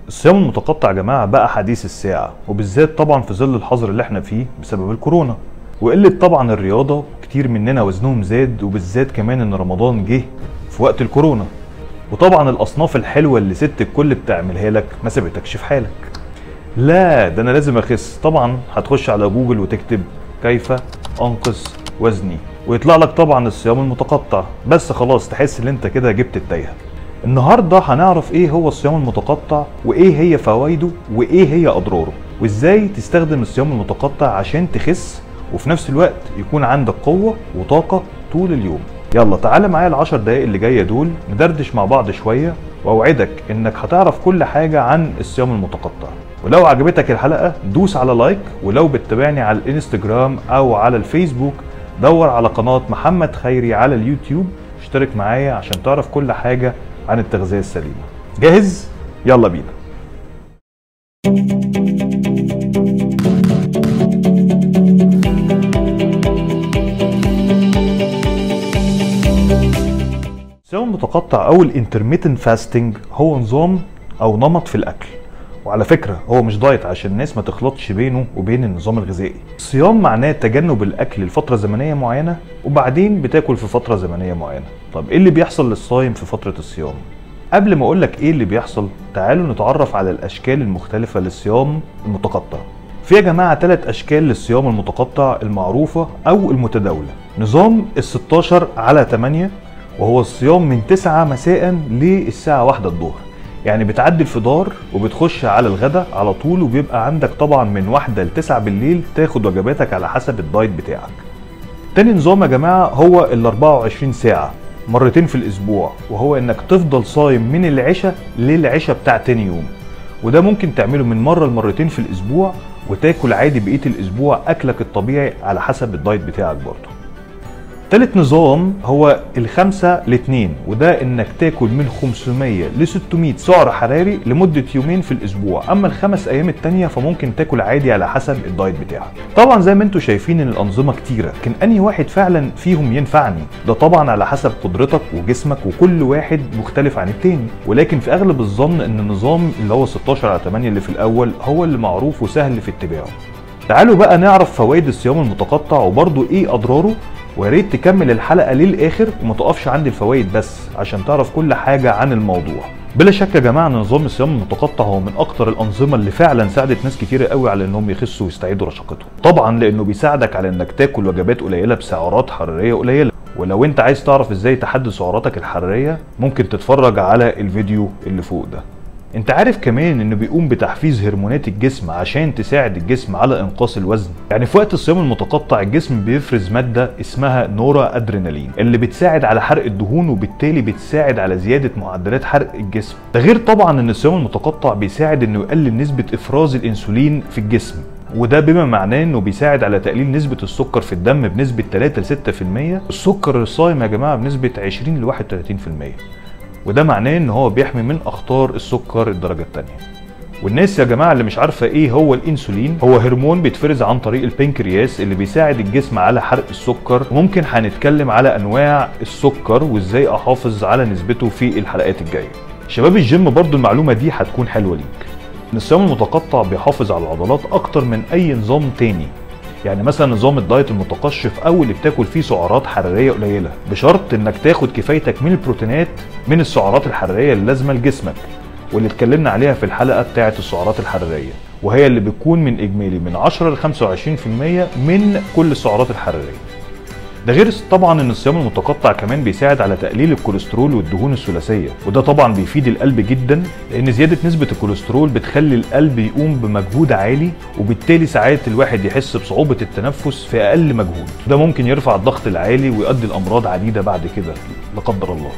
الصيام المتقطع يا جماعه بقى حديث الساعه وبالذات طبعا في ظل الحظر اللي احنا فيه بسبب الكورونا وقله طبعا الرياضه كتير مننا وزنهم زاد وبالذات كمان ان رمضان جه في وقت الكورونا وطبعا الاصناف الحلوه اللي ست الكل بتعملها لك ما سابتكش في حالك لا ده انا لازم اخس طبعا هتخش على جوجل وتكتب كيف انقص وزني ويطلع لك طبعا الصيام المتقطع بس خلاص تحس ان انت كده جبت التايهه النهارده هنعرف ايه هو الصيام المتقطع وايه هي فوائده وايه هي اضراره وازاي تستخدم الصيام المتقطع عشان تخس وفي نفس الوقت يكون عندك قوه وطاقه طول اليوم يلا تعالى معايا العشر دقايق اللي جايه دول ندردش مع بعض شويه واوعدك انك هتعرف كل حاجه عن الصيام المتقطع ولو عجبتك الحلقه دوس على لايك ولو بتتابعني على الانستجرام او على الفيسبوك دور على قناه محمد خيري على اليوتيوب اشترك معايا عشان تعرف كل حاجه عن التغذيه السليمه جاهز يلا بينا الصيام المتقطع او الانترميتنت فاستنج هو نظام او نمط في الاكل وعلى فكره هو مش دايت عشان الناس ما تخلطش بينه وبين النظام الغذائي الصيام معناه تجنب الاكل لفتره زمنيه معينه وبعدين بتاكل في فتره زمنيه معينه طب ايه اللي بيحصل للصايم في فتره الصيام قبل ما اقول لك ايه اللي بيحصل تعالوا نتعرف على الاشكال المختلفه للصيام المتقطع في يا جماعه ثلاث اشكال للصيام المتقطع المعروفه او المتداوله نظام ال 16 على 8 وهو الصيام من 9 مساء للساعه 1 الظهر يعني بتعدي الفطار وبتخش على الغداء على طول وبيبقى عندك طبعا من واحدة لتسعة بالليل تاخد وجباتك على حسب الدايت بتاعك تاني نظام يا جماعة هو ال 24 ساعة مرتين في الأسبوع وهو إنك تفضل صايم من العشاء للعشاء بتاع تاني يوم وده ممكن تعمله من مرة لمرتين في الأسبوع وتاكل عادي بقية الأسبوع أكلك الطبيعي على حسب الدايت بتاعك برضه تالت نظام هو الخمسة لاتنين وده انك تاكل من 500 ل 600 سعر حراري لمدة يومين في الاسبوع اما الخمس ايام التانية فممكن تاكل عادي على حسب الدايت بتاعك طبعا زي ما انتم شايفين ان الانظمة كتيرة لكن انهي واحد فعلا فيهم ينفعني ده طبعا على حسب قدرتك وجسمك وكل واحد مختلف عن التاني ولكن في اغلب الظن ان النظام اللي هو 16 على 8 اللي في الاول هو اللي معروف وسهل في اتباعه تعالوا بقى نعرف فوائد الصيام المتقطع وبرضه ايه اضراره ويا ريت تكمل الحلقه للاخر وما تقفش عند الفوائد بس عشان تعرف كل حاجه عن الموضوع بلا شك يا جماعه ان نظام الصيام المتقطع هو من اكتر الانظمه اللي فعلا ساعدت ناس كتيره قوي على انهم يخسوا ويستعيدوا رشاقتهم طبعا لانه بيساعدك على انك تاكل وجبات قليله بسعرات حراريه قليله ولو انت عايز تعرف ازاي تحدد سعراتك الحراريه ممكن تتفرج على الفيديو اللي فوق ده انت عارف كمان انه بيقوم بتحفيز هرمونات الجسم عشان تساعد الجسم على انقاص الوزن يعني في وقت الصيام المتقطع الجسم بيفرز ماده اسمها نورا ادرينالين اللي بتساعد على حرق الدهون وبالتالي بتساعد على زياده معدلات حرق الجسم ده غير طبعا ان الصيام المتقطع بيساعد انه يقلل نسبه افراز الانسولين في الجسم وده بما معناه انه بيساعد على تقليل نسبة السكر في الدم بنسبة 3 ل 6% السكر الصايم يا جماعة بنسبة 20 ل 31% وده معناه ان هو بيحمي من اخطار السكر الدرجه الثانيه والناس يا جماعه اللي مش عارفه ايه هو الانسولين هو هرمون بيتفرز عن طريق البنكرياس اللي بيساعد الجسم على حرق السكر وممكن هنتكلم على انواع السكر وازاي احافظ على نسبته في الحلقات الجايه شباب الجيم برضو المعلومه دي هتكون حلوه ليك ان الصيام المتقطع بيحافظ على العضلات اكتر من اي نظام تاني يعني مثلا نظام الدايت المتقشف او اللي بتاكل فيه سعرات حراريه قليله بشرط انك تاخد كفايتك من البروتينات من السعرات الحراريه اللازمه لجسمك واللي اتكلمنا عليها في الحلقه بتاعه السعرات الحراريه وهي اللي بتكون من اجمالي من 10 ل 25% من كل السعرات الحراريه ده غير طبعا ان الصيام المتقطع كمان بيساعد على تقليل الكوليسترول والدهون الثلاثيه وده طبعا بيفيد القلب جدا لان زياده نسبه الكوليسترول بتخلي القلب يقوم بمجهود عالي وبالتالي ساعات الواحد يحس بصعوبه التنفس في اقل مجهود ده ممكن يرفع الضغط العالي ويؤدي لامراض عديده بعد كده لا قدر الله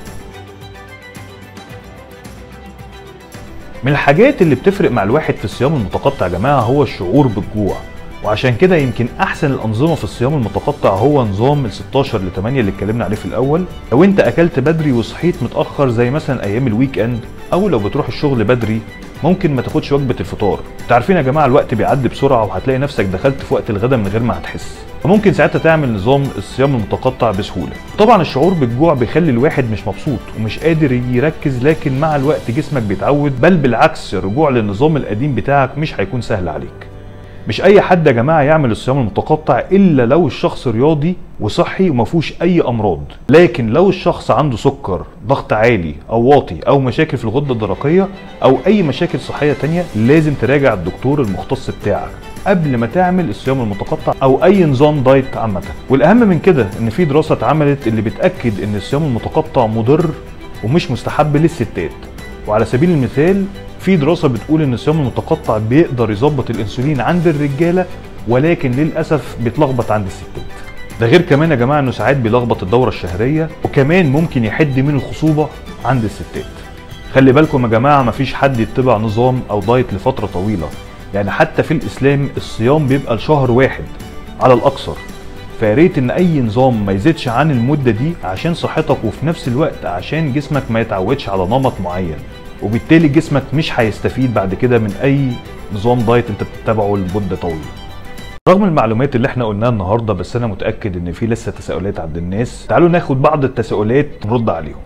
من الحاجات اللي بتفرق مع الواحد في الصيام المتقطع يا جماعه هو الشعور بالجوع وعشان كده يمكن احسن الانظمه في الصيام المتقطع هو نظام ال 16 ل 8 اللي اتكلمنا عليه في الاول لو انت اكلت بدري وصحيت متاخر زي مثلا ايام الويك اند او لو بتروح الشغل بدري ممكن ما تاخدش وجبه الفطار انتوا عارفين يا جماعه الوقت بيعدي بسرعه وهتلاقي نفسك دخلت في وقت الغداء من غير ما هتحس فممكن ساعتها تعمل نظام الصيام المتقطع بسهوله طبعا الشعور بالجوع بيخلي الواحد مش مبسوط ومش قادر يركز لكن مع الوقت جسمك بيتعود بل بالعكس الرجوع للنظام القديم بتاعك مش هيكون سهل عليك مش اي حد يا جماعه يعمل الصيام المتقطع الا لو الشخص رياضي وصحي وما فيهوش اي امراض لكن لو الشخص عنده سكر ضغط عالي او واطي او مشاكل في الغده الدرقيه او اي مشاكل صحيه تانية لازم تراجع الدكتور المختص بتاعك قبل ما تعمل الصيام المتقطع او اي نظام دايت عامه والاهم من كده ان في دراسه اتعملت اللي بتاكد ان الصيام المتقطع مضر ومش مستحب للستات وعلى سبيل المثال في دراسه بتقول ان الصيام المتقطع بيقدر يظبط الانسولين عند الرجاله ولكن للاسف بيتلخبط عند الستات ده غير كمان يا جماعه انه ساعات بيلخبط الدوره الشهريه وكمان ممكن يحد من الخصوبه عند الستات خلي بالكم يا جماعه مفيش حد يتبع نظام او دايت لفتره طويله يعني حتى في الاسلام الصيام بيبقى لشهر واحد على الاكثر فياريت ان اي نظام ما يزيدش عن المده دي عشان صحتك وفي نفس الوقت عشان جسمك ما يتعودش على نمط معين وبالتالي جسمك مش هيستفيد بعد كده من اي نظام دايت انت بتتبعه لمده طويله رغم المعلومات اللي احنا قلناها النهارده بس انا متاكد ان في لسه تساؤلات عند الناس تعالوا ناخد بعض التساؤلات نرد عليهم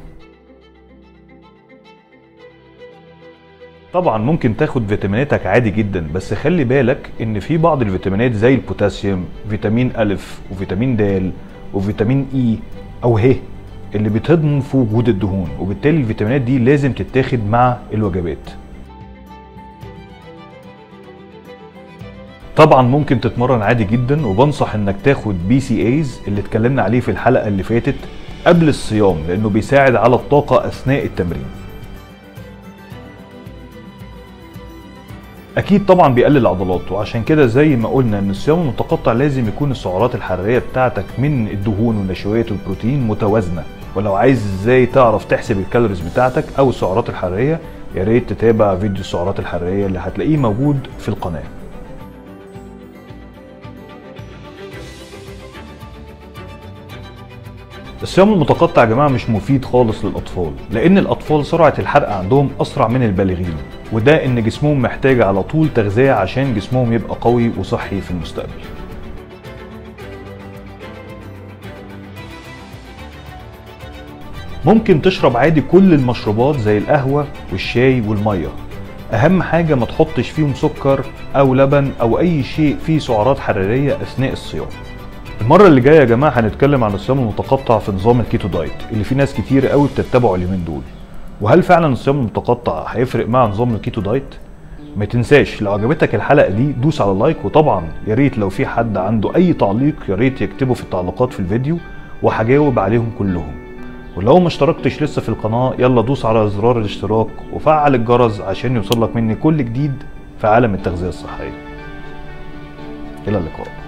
طبعا ممكن تاخد فيتاميناتك عادي جدا بس خلي بالك ان في بعض الفيتامينات زي البوتاسيوم فيتامين الف وفيتامين د وفيتامين اي او ه اللي بتهضم في وجود الدهون وبالتالي الفيتامينات دي لازم تتاخد مع الوجبات طبعا ممكن تتمرن عادي جدا وبنصح انك تاخد بي سي ايز اللي اتكلمنا عليه في الحلقه اللي فاتت قبل الصيام لانه بيساعد على الطاقه اثناء التمرين اكيد طبعا بيقلل العضلات وعشان كده زي ما قلنا ان الصيام المتقطع لازم يكون السعرات الحراريه بتاعتك من الدهون والنشويات والبروتين متوازنه ولو عايز ازاي تعرف تحسب الكالوريز بتاعتك او السعرات الحراريه يا ريت تتابع فيديو السعرات الحراريه اللي هتلاقيه موجود في القناه الصيام المتقطع يا جماعه مش مفيد خالص للاطفال لان الاطفال سرعه الحرق عندهم اسرع من البالغين وده ان جسمهم محتاج على طول تغذيه عشان جسمهم يبقى قوي وصحي في المستقبل ممكن تشرب عادي كل المشروبات زي القهوه والشاي والميه اهم حاجه ما تحطش فيهم سكر او لبن او اي شيء فيه سعرات حراريه اثناء الصيام المرة اللي جاية يا جماعة هنتكلم عن الصيام المتقطع في نظام الكيتو دايت اللي في ناس كتير قوي بتتبعه اليومين دول وهل فعلا الصيام المتقطع هيفرق مع نظام الكيتو دايت؟ ما تنساش لو عجبتك الحلقة دي دوس على لايك وطبعا يا ريت لو في حد عنده أي تعليق يا ريت يكتبه في التعليقات في الفيديو وهجاوب عليهم كلهم ولو ما اشتركتش لسه في القناة يلا دوس على زرار الاشتراك وفعل الجرس عشان يوصلك مني كل جديد في عالم التغذية الصحية إلى اللقاء